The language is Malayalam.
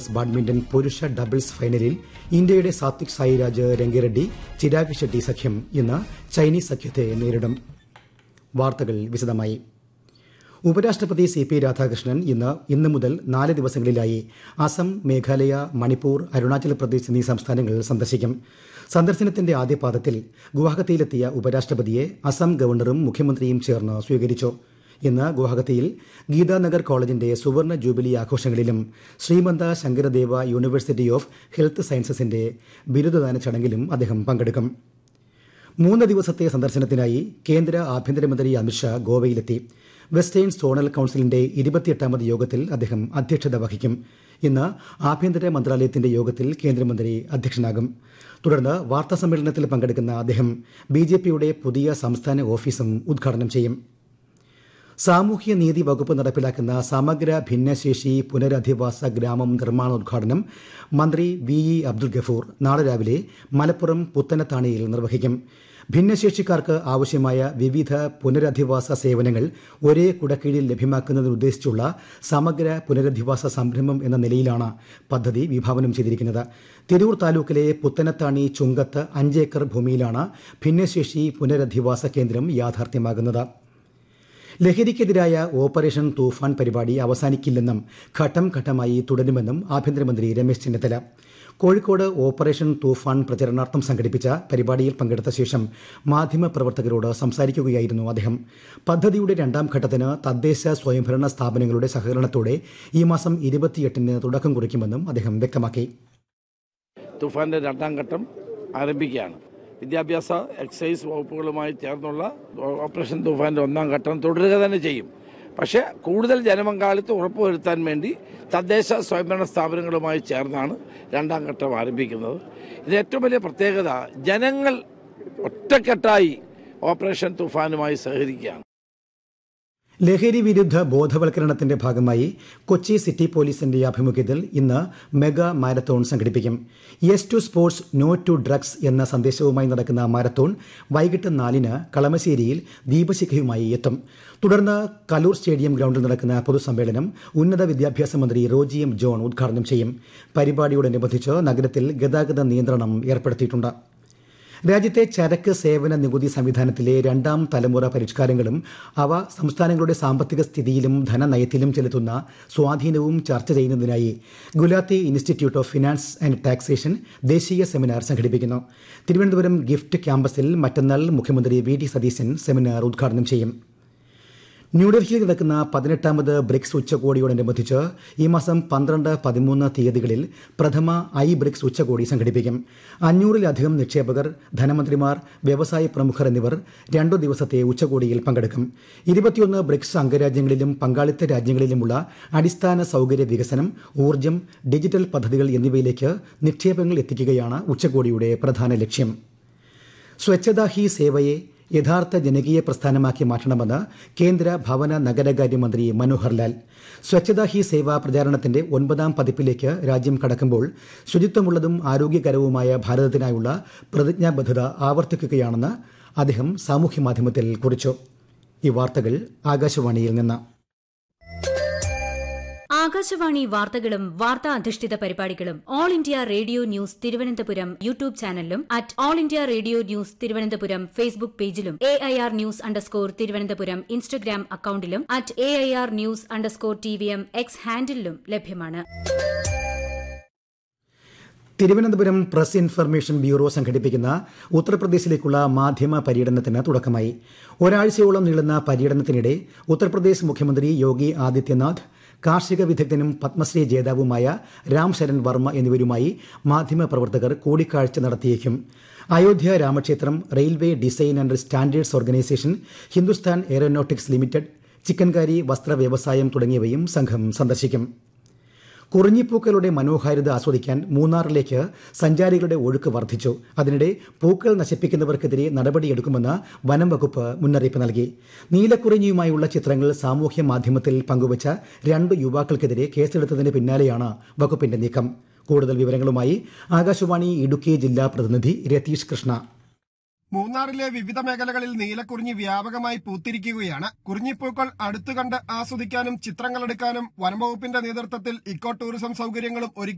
മാസ്റ്റേഴ്സ് ബാഡ്മിന്റൺ പുരുഷ ഡബിൾസ് ഫൈനലിൽ ഇന്ത്യയുടെ സാത്വിക് സായിരാജ് രംഗിറെഡ്ഡി ചിരാഗ് ഷെട്ടി സഖ്യം ഇന്ന് ചൈനീസ് സഖ്യത്തെ നേരിടും വാർത്തകൾ വിശദമായി ഉപരാഷ്ട്രപതി സി പി രാധാകൃഷ്ണൻ ഇന്ന് ഇന്ന് മുതൽ നാല് ദിവസങ്ങളിലായി അസം മേഘാലയ മണിപ്പൂർ അരുണാചൽ പ്രദേശ് എന്നീ സംസ്ഥാനങ്ങൾ സന്ദർശിക്കും സന്ദർശനത്തിന്റെ ആദ്യപാദത്തിൽ ഗുവാഹത്തിയിലെത്തിയ ഉപരാഷ്ട്രപതിയെ അസം ഗവർണറും മുഖ്യമന്ത്രിയും ചേർന്ന് സ്വീകരിച്ചു ഇന്ന് ഗുവാഹത്തിയിൽ ഗീതാനഗർ കോളേജിന്റെ സുവർണ ജൂബിലി ആഘോഷങ്ങളിലും Srimanta Sankardeva university of health സയൻസസിന്റെ ബിരുദദാന ചടങ്ങിലും അദ്ദേഹം പങ്കെടുക്കും മൂന്ന് ദിവസത്തെ സന്ദർശനത്തിനായി കേന്ദ്ര ആഭ്യന്തരമന്ത്രി അമിത്ഷാ ഗോവയിലെത്തി വെസ്റ്റേൺ സോണൽ കൌൺസിലിന്റെ ഇരുപത്തിയെട്ടാമത് യോഗത്തിൽ അദ്ദേഹം അധ്യക്ഷത വഹിക്കും ഇന്ന് ആഭ്യന്തര മന്ത്രാലയത്തിന്റെ യോഗത്തിൽ കേന്ദ്രമന്ത്രി അധ്യക്ഷനാകും തുടർന്ന് വാർത്താസമ്മേളനത്തിൽ പങ്കെടുക്കുന്ന അദ്ദേഹം ബി ജെ പിയുടെ പുതിയ സംസ്ഥാന ഓഫീസും ഉദ്ഘാടനം ചെയ്യും സാമൂഹ്യ നീതി വകുപ്പ് നടപ്പിലാക്കുന്ന സമഗ്ര ഭിന്നശേഷി പുനരധിവാസ ഗ്രാമം നിർമ്മാണോദ്ഘാടനം മന്ത്രി വി ഇ അബ്ദുൽ ഗഫൂർ നാളെ രാവിലെ മലപ്പുറം പുത്തനത്താണിയിൽ നിർവഹിക്കും ഭിന്നശേഷിക്കാർക്ക് ആവശ്യമായ വിവിധ പുനരധിവാസ സേവനങ്ങൾ ഒരേ കുടക്കീഴിൽ ലഭ്യമാക്കുന്നതിനുദ്ദേശിച്ചുള്ള സമഗ്ര പുനരധിവാസ സംരംഭം എന്ന നിലയിലാണ് പദ്ധതി വിഭാവനം ചെയ്തിരിക്കുന്നത് തിരൂർ താലൂക്കിലെ പുത്തനത്താണി ചുങ്കത്ത് അഞ്ചേക്കർ ഭൂമിയിലാണ് ഭിന്നശേഷി പുനരധിവാസ കേന്ദ്രം യാഥാർത്ഥ്യമാകുന്നത് ലഹരിക്കെതിരായ ഓപ്പറേഷൻ തൂഫാൻ പരിപാടി അവസാനിക്കില്ലെന്നും ഘട്ടം ഘട്ടമായി തുടരുമെന്നും ആഭ്യന്തരമന്ത്രി രമേശ് ചെന്നിത്തല കോഴിക്കോട് ഓപ്പറേഷൻ തൂഫാൻ പ്രചരണാർത്ഥം സംഘടിപ്പിച്ച പരിപാടിയിൽ പങ്കെടുത്ത ശേഷം മാധ്യമപ്രവർത്തകരോട് സംസാരിക്കുകയായിരുന്നു അദ്ദേഹം പദ്ധതിയുടെ രണ്ടാം ഘട്ടത്തിന് തദ്ദേശ സ്വയംഭരണ സ്ഥാപനങ്ങളുടെ സഹകരണത്തോടെ ഈ മാസം ഇരുപത്തിയെട്ടിന് തുടക്കം കുറിക്കുമെന്നും അദ്ദേഹം വ്യക്തമാക്കി തുഫാന്റെ രണ്ടാം ഘട്ടം ആരംഭിക്കുകയാണ് വിദ്യാഭ്യാസ എക്സൈസ് വകുപ്പുകളുമായി ചേർന്നുള്ള ഓപ്പറേഷൻ തുഫാന്റെ ഒന്നാം ഘട്ടം തുടരുക തന്നെ ചെയ്യും പക്ഷേ കൂടുതൽ ജനപങ്കാളിത്തം ഉറപ്പുവരുത്താൻ വേണ്ടി തദ്ദേശ സ്വയംഭരണ സ്ഥാപനങ്ങളുമായി ചേർന്നാണ് രണ്ടാം ഘട്ടം ആരംഭിക്കുന്നത് ഇത് ഏറ്റവും വലിയ പ്രത്യേകത ജനങ്ങൾ ഒറ്റക്കെട്ടായി ഓപ്പറേഷൻ തുഫാനുമായി സഹകരിക്കുകയാണ് ലഹരി വിരുദ്ധ ബോധവൽക്കരണത്തിന്റെ ഭാഗമായി കൊച്ചി സിറ്റി പോലീസിന്റെ ആഭിമുഖ്യത്തിൽ ഇന്ന് മെഗാ മാരത്തോൺ സംഘടിപ്പിക്കും yes to sports no to drugs എന്ന സന്ദേശവുമായി നടക്കുന്ന മാരത്തോൺ വൈകിട്ട് നാലിന് കളമശ്ശേരിയിൽ ദീപശിഖയുമായി എത്തും തുടർന്ന് കലൂർ സ്റ്റേഡിയം ഗ്രൗണ്ടിൽ നടക്കുന്ന പൊതുസമ്മേളനം ഉന്നത വിദ്യാഭ്യാസ മന്ത്രി റോജി എം ജോൺ ഉദ്ഘാടനം ചെയ്യും പരിപാടിയോടനുബന്ധിച്ച് നഗരത്തിൽ ഗതാഗത നിയന്ത്രണം ഏർപ്പെടുത്തിയിട്ടുണ്ട് രാജ്യത്തെ ചരക്ക് സേവന നികുതി സംവിധാനത്തിലെ രണ്ടാം തലമുറ പരിഷ്കാരങ്ങളും അവ സംസ്ഥാനങ്ങളുടെ സാമ്പത്തിക സ്ഥിതിയിലും ധനനയത്തിലും ചെലുത്തുന്ന സ്വാധീനവും ചർച്ച ചെയ്യുന്നതിനായി Gulati institute of finance and taxation ദേശീയ സെമിനാർ സംഘടിപ്പിക്കുന്നു തിരുവനന്തപുരം ഗിഫ്റ്റ് ക്യാമ്പസിൽ മറ്റന്നാൾ മുഖ്യമന്ത്രി വി ഡി സതീശൻ സെമിനാർ ഉദ്ഘാടനം ചെയ്യും ന്യൂഡൽഹിയിൽ നടക്കുന്ന പതിനെട്ടാമത് ബ്രിക്സ് ഉച്ചകോടിയോടനുബന്ധിച്ച് ഈ മാസം പന്ത്രണ്ട് പതിമൂന്ന് തീയതികളിൽ പ്രഥമ ഐ ബ്രിക്സ് ഉച്ചകോടി സംഘടിപ്പിക്കും അഞ്ഞൂറിലധികം നിക്ഷേപകർ ധനമന്ത്രിമാർ വ്യവസായ പ്രമുഖർ എന്നിവർ രണ്ടു ദിവസത്തെ ഉച്ചകോടിയിൽ പങ്കെടുക്കും ഇരുപത്തിയൊന്ന് ബ്രിക്സ് അംഗരാജ്യങ്ങളിലും പങ്കാളിത്ത രാജ്യങ്ങളിലുമുള്ള അടിസ്ഥാന സൗകര്യ വികസനം ഊർജ്ജം ഡിജിറ്റൽ പദ്ധതികൾ എന്നിവയിലേക്ക് നിക്ഷേപങ്ങൾ എത്തിക്കുകയാണ് ഉച്ചകോടിയുടെ പ്രധാന ലക്ഷ്യം സ്വച്ഛതാ ഹി സേവയെ യഥാർത്ഥ ജനകീയ പ്രസ്ഥാനമാക്കി മാറ്റണമെന്ന് കേന്ദ്ര ഭവന നഗരകാര്യമന്ത്രി മനോഹർ ലാൽ സ്വച്ഛതാ ഹി സേവ പ്രചാരണത്തിന്റെ ഒൻപതാം പതിപ്പിലേക്ക് രാജ്യം കടക്കുമ്പോൾ ശുചിത്വമുള്ളതും ആരോഗ്യകരവുമായ ഭാരതത്തിനായുള്ള പ്രതിജ്ഞാബദ്ധത ആവർത്തിക്കുകയാണെന്ന് അദ്ദേഹം സാമൂഹ്യമാധ്യമത്തിൽ കുറിച്ചു ഈ വാർത്തകൾ ആകാശവാണിയിൽ നിന്ന് ആകാശവാണി വാർത്തകളും വാർത്താ അധിഷ്ഠിത പരിപാടികളും All India Radio News Thiruvananthapuram YouTube ചാനലിലും at All India Radio News Thiruvananthapuram Facebook പേജിലും A I R news underscore Thiruvananthapuram Instagram അക്കൌണ്ടിലും at A I R news underscore T V M X ഹാൻഡിലും ലഭ്യമാണ് തിരുവനന്തപുരം പ്രസ് ഇൻഫർമേഷൻ ബ്യൂറോ സംഘടിപ്പിക്കുന്ന ഉത്തർപ്രദേശിലേക്കുള്ള മാധ്യമ പര്യടനത്തിന് തുടക്കമായി ഒരാഴ്ചയോളം നീളുന്ന പര്യടനത്തിനിടെ ഉത്തർപ്രദേശ് മുഖ്യമന്ത്രി യോഗി ആദിത്യനാഥ് കാർഷിക വിദഗ്ധനും പത്മശ്രീ ജേതാവുമായ രാം ശരൺ വർമ്മ എന്നിവരുമായി മാധ്യമപ്രവർത്തകർ കൂടിക്കാഴ്ച നടത്തിയേക്കും അയോധ്യ രാമക്ഷേത്രം railway design and standards organisation Hindustan aeronautics limited chikankari വസ്ത്ര വ്യവസായം തുടങ്ങിയവയും സംഘം സന്ദർശിക്കും കുറിഞ്ഞിപ്പൂക്കളുടെ മനോഹാരിത ആസ്വദിക്കാൻ മൂന്നാറിലേക്ക് സഞ്ചാരികളുടെ ഒഴുക്ക് വർദ്ധിച്ചു അതിനിടെ പൂക്കൾ നശിപ്പിക്കുന്നവർക്കെതിരെ നടപടിയെടുക്കുമെന്ന് വനം വകുപ്പ് മുന്നറിയിപ്പ് നൽകി നീലക്കുറിഞ്ഞിയുമായുള്ള ചിത്രങ്ങൾ സാമൂഹ്യ മാധ്യമത്തിൽ പങ്കുവച്ച രണ്ട് യുവാക്കൾക്കെതിരെ കേസെടുത്തതിന് പിന്നാലെയാണ് വകുപ്പിന്റെ നീക്കം കൂടുതൽ വിവരങ്ങളുമായി ആകാശവാണി ഇടുക്കി ജില്ലാ പ്രതിനിധി രതീഷ് കൃഷ്ണ മൂന്നാറിലെ വിവിധ മേഖലകളിൽ നീലക്കുറിഞ്ഞി വ്യാപകമായി പൂത്തിരിക്കുകയാണ് കുറിഞ്ഞിപ്പൂക്കൾ അടുത്തു കണ്ട് ആസ്വദിക്കാനും ചിത്രങ്ങളെടുക്കാനും വനംവകുപ്പിന്റെ നേതൃത്വത്തിൽ ഇക്കോ ടൂറിസം സൗകര്യങ്ങളും ഒരുക്കി